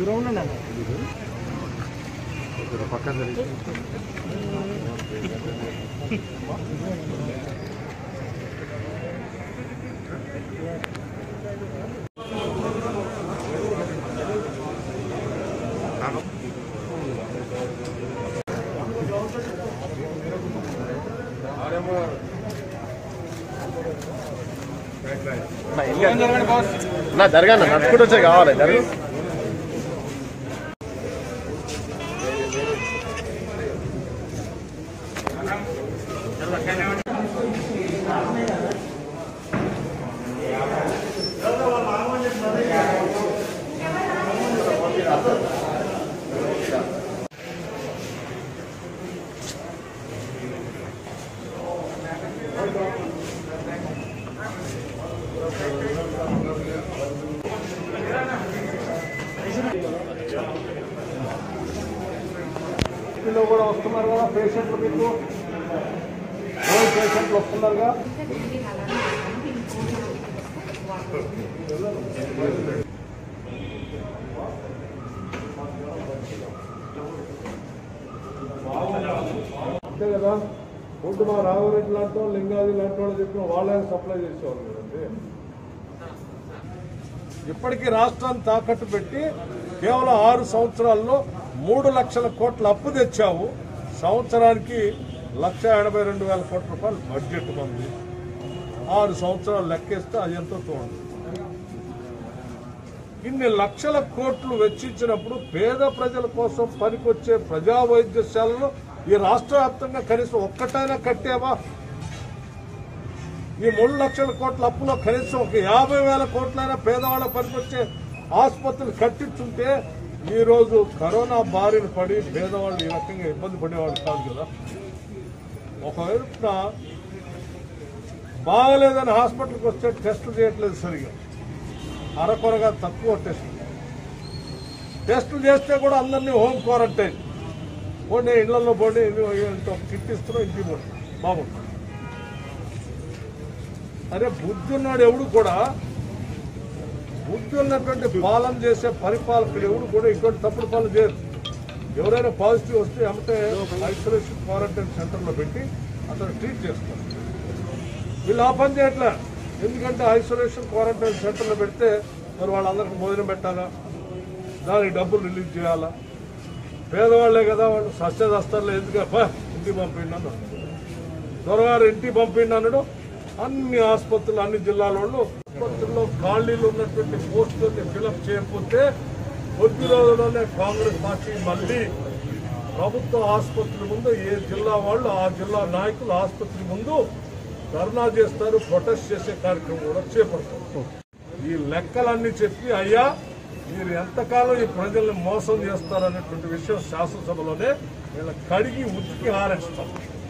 దూరం ఉండండి అన్న పక్కన జరిగి నా జరగండి నడుచుకుంటూ వచ్చే కావాలి జరగదు ఇంట్లో కూడా వస్తున్నారు కదా పేషెంట్లు మీకు రోజు పేషెంట్లు వస్తున్నారుగా అంతే కదా ఫుడ్ మా రాఘవరెడ్డి లాంటి వాళ్ళు, లింగాది లాంటి వాళ్ళు చెప్పిన వాళ్ళే సప్లై చేసేవాళ్ళు కదండి ఇప్పటికీ రాష్ట్రాన్ని తాకట్టు పెట్టి కేవలం ఆరు సంవత్సరాల్లో మూడు లక్షల కోట్ల అప్పు తెచ్చావు సంవత్సరానికి లక్ష ఎనభై రెండు వేల కోట్ల రూపాయలు బడ్జెట్ మంది ఆరు సంవత్సరాలు లెక్కేస్తే అది ఎంతో చూడండి ఇన్ని లక్షల కోట్లు వెచ్చించినప్పుడు పేద ప్రజల కోసం పనికొచ్చే ప్రజా వైద్యశాలలో ఈ రాష్ట్ర వ్యాప్తంగా కనీసం ఒక్కటైనా కట్టావా ఈ మూడు లక్షల కోట్ల అప్పులో కనీసం ఒక యాభై వేల కోట్లైనా పేదవాళ్ళ పనికొచ్చే ఆసుపత్రులు కట్టించుంటే ఈ రోజు కరోనా బారిన పడి పేదవాళ్ళు ఈ రకంగా ఇబ్బంది పడేవాళ్ళు కాదు కదా ఒకవైపున బాగలేదని హాస్పిటల్కి వస్తే టెస్టులు చేయట్లేదు సరిగా అరకొరగా తక్కువ టెస్టులు టెస్టులు చేస్తే కూడా అందరినీ హోమ్ క్వారంటైన్ పోండి ఇళ్లలో పోండి ఇంత కిట్ ఇస్తున్నాం ఇంటికి పోండి బాగుంటుంది అరే బుద్ధి ఉన్నాడు ఎవడు కూడా బుద్ధి ఉన్నటువంటి పాలన చేసే పరిపాలకులు ఎవడు కూడా ఇటువంటి తప్పుడు పనులు చేయరు ఎవరైనా పాజిటివ్ వస్తే అమ్మటే ఐసోలేషన్ క్వారంటైన్ సెంటర్లో పెట్టి అతను ట్రీట్ చేస్తారు వీళ్ళు ఆ పని చేయట్లే ఎందుకంటే ఐసోలేషన్ క్వారంటైన్ సెంటర్లో పెడితే మరి వాళ్ళందరికీ భోజనం పెట్టాలా దానికి డబ్బులు రిలీజ్ చేయాలా పేదవాళ్లే కదా వాళ్ళు సస్యదస్తారులు ఎందుకు ఇంటికి పంపిండి అన్నాడు దొరగారు ఇంటికి పంపిండి అన్నాడు అన్ని ఆసుపత్రులు అన్ని జిల్లాల వాళ్ళు ఆసుపత్రుల్లో ఖాళీలు ఉన్నటువంటి పోస్టుల్ని ఫిలప్ చేయకపోతే కొద్ది రోజుల్లోనే కాంగ్రెస్ పార్టీ మళ్ళీ ప్రభుత్వ ఆసుపత్రి ముందు ఏ జిల్లా వాళ్ళు ఆ జిల్లా నాయకులు ఆసుపత్రి ముందు ధర్నా చేస్తారు ప్రొటెస్ట్ చేసే కార్యక్రమం కూడా చేపడతారు ఈ లెక్కలన్నీ చెప్పి అయ్యా మీరు ఎంతకాలం ఈ ప్రజల్ని మోసం చేస్తారనేటువంటి విషయం శాసనసభలోనే వీళ్ళ కడిగి ఉతికి ఆరేస్తాం